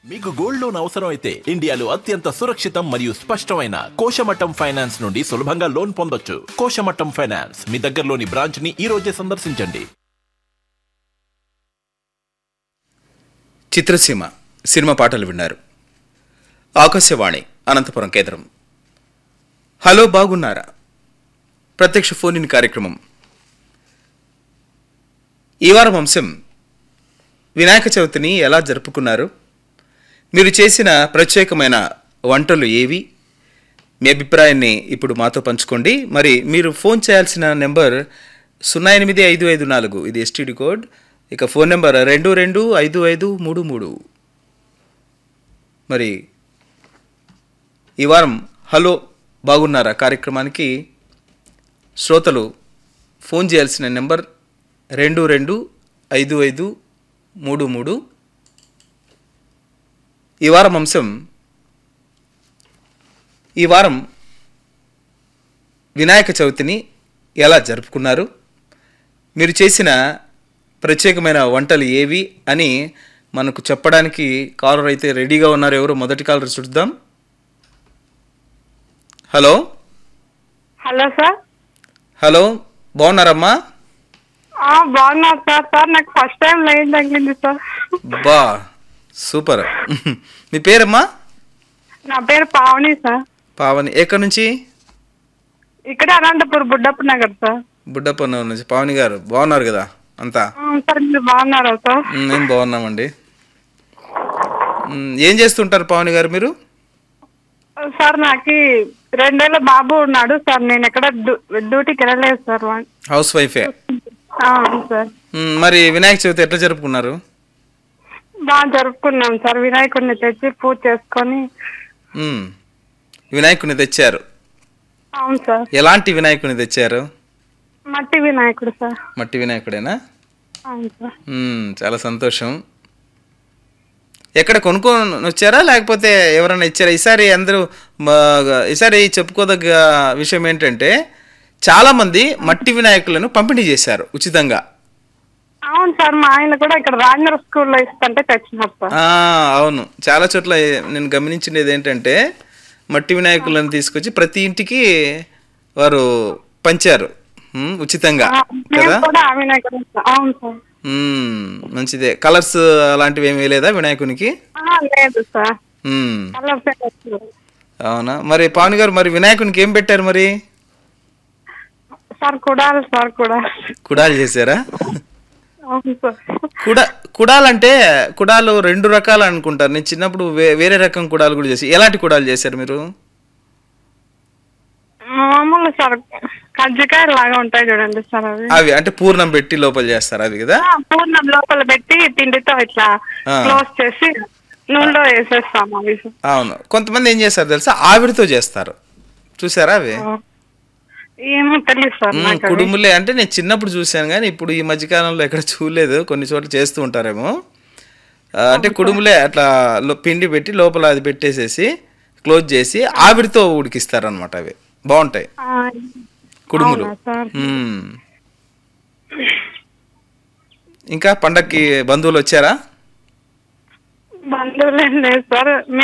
మీకు gold loan అవసరం అయితే ఇండియాలో అత్యంత సురక్షితం మరియు స్పష్టమైన కోశమట్టం ఫైనాన్స్ నుండి సులభంగా లోన్ పొందొచ్చు కోశమట్టం ఫైనాన్స్ మీ దగ్గరలోని బ్రాంచ్ ని ఈ రోజే సందర్శించండి చిత్రసీమ సినిమా పాటలు విన్నారు ఆకాశవాణి అనంతపురం కేంద్రం హలో బాగున్నారా ప్రత్యక్ష ఫోన్ ఇన్ కార్యక్రమం ఈ వారం అంశం వినాయక చవితిని ఎలా జరుపుకున్నారు మీరు చేసిన ప్రత్యేకమైన వంటలు ఏవి మీ అభిప్రాయాన్ని ఇప్పుడు మాతో పంచుకోండి మరి మీరు ఫోన్ చేయాల్సిన నెంబర్ సున్నా ఎనిమిది ఐదు ఐదు నాలుగు ఇది ఎస్టీడీ కోడ్ ఇక ఫోన్ నెంబర్ రెండు రెండు ఐదు ఐదు మూడు మూడు మరి ఈ వారం హలో బాగున్నారా కార్యక్రమానికి శ్రోతలు ఫోన్ చేయాల్సిన నెంబర్ రెండు రెండు ఐదు ఐదు మూడు మూడు ఈ వారం అంశం ఈ వారం వినాయక చవితిని ఎలా జరుపుకున్నారు మీరు చేసిన ప్రత్యేకమైన వంటలు ఏవి అని మనకు చెప్పడానికి కాలర్ అయితే రెడీగా ఉన్నారు ఎవరు మొదటి కాలర్ చూద్దాం హలో హలో సార్ హలో బాగున్నారమ్మా ఆ, బాగున్నా సార్ సార్ నాకు ఫస్ట్ టైం లైన్ తగిలింది సార్ బా సూపర్ మీ పేరమ్మా నా పేరు పావని సార్ పావని ఎక్కడి నుంచి ఇక్కడ అనంతపూర్ బుడ్డప్ప నగర్ సార్ బుడ్డప్పన్న నుంచి పావని గారు బాగున్నారు కదా అంతా ఆ, సార్ మీరు బాగున్నారా సార్ మ్, మేము బాగున్నామండి మ్, ఏం చేస్తుంటారు పావని గారు మీరు సార్ నాకు రెండేళ్ళ బాబు ఉన్నాడు సార్ నేను ఎక్కడ డ్యూ- డ్యూటీకి వెళ్ళలేదు సార్ వా- హౌస్ వైఫే ఆ, అవును సార్ మ్, మరి వినాయక చవితి ఎట్లా జరుపుకున్నారు బాగా జరుపుకున్నాం సార్ వినాయకుడిని తెచ్చి పూజ చేసుకొని మ్, వినాయకుని తెచ్చారు అవును సార్ ఎలాంటి వినాయకుని తెచ్చారు మట్టి వినాయకుడు సార్ మట్టి వినాయకుడేనా అవును సార్ మ్, చాలా సంతోషం ఎక్కడ కొనుక్కొని వచ్చారా లేకపోతే ఎవరైనా ఇచ్చారా ఈసారి అందరూ మా- ఈసారి చెప్పుకోదగ్గ విషయం ఏంటంటే చాలామంది మట్టి వినాయకులను పంపిణీ చేశారు ఉచితంగా అవును సార్ మా ఆయన కూడా ఇక్కడ రాజనగర్ స్కూల్లో ఇస్తుంటే తెచ్చినారు సార్ ఆ, అవును చాలా చోట్ల నేను గమనించినది ఏంటంటే మట్టి వినాయకులను తీసుకొచ్చి ప్రతి ఇంటికి వారు పంచారు మ్, ఉచితంగా ఆ, మేము కదా కూడా ఆ వినాయకుడు అవును సార్ మ్, మంచిదే కలర్స్ అలాంటివి ఏమీ లేదా వినాయకునికి ఆ, లేదు సార్ మ్, కలర్స్ ఏ తెచ్చారు. అవునా మరి పావని గారు మరి వినాయకునికి ఏం పెట్టారు మరి సార్ కుడాలి సార్ కూడా కుడాలు చేశారా అవును సార్ కుడా కుడాలంటే కుడాలు రెండు రకాలు అనుకుంటారు నేను చిన్నప్పుడు వే- వేరే రకం కుడాలు కూడా చేసి ఎలాంటి కుడాలు చేశారు మీరు మామూలు సార్ కజ్జికాయలు లాగా ఉంటాయి చూడండి సార్ అవి అవి అంటే పూర్ణం పెట్టి లోపల చేస్తారు అవి కదా ఆ, పూర్ణం లోపల పెట్టి పిండితో ఇట్లా ఆ. క్లోజ్ చేసి నూనెలో వేసేస్తాం అవి సార్. అవును కొంతమంది ఏం చేస్తారు తెలుసా ఆవిరితో చేస్తారు చూసారా అవి ఏమో తెలియదు సార్ మ్మ్, నాకు అవి. కుడుములే అంటే నేను చిన్నప్పుడు చూశాను కానీ ఇప్పుడు ఈ మధ్యకాలంలో ఎక్కడ చూడలేదు కొన్ని చోట్ల చేస్తూ ఉంటారేమో ఆ, అంటే కుడుములే అట్లా లో- పిండి పెట్టి లోపల అది పెట్టేసేసి క్లోజ్ చేసి ఆవిరితో ఉడికిస్తారు అవి బాగుంటాయి ఆ, కుడుములు అవునా సార్ మ్మ్. ఇంకా పండక్కి బంధువులు వచ్చారా బంధువులు ఏం లేదు సార్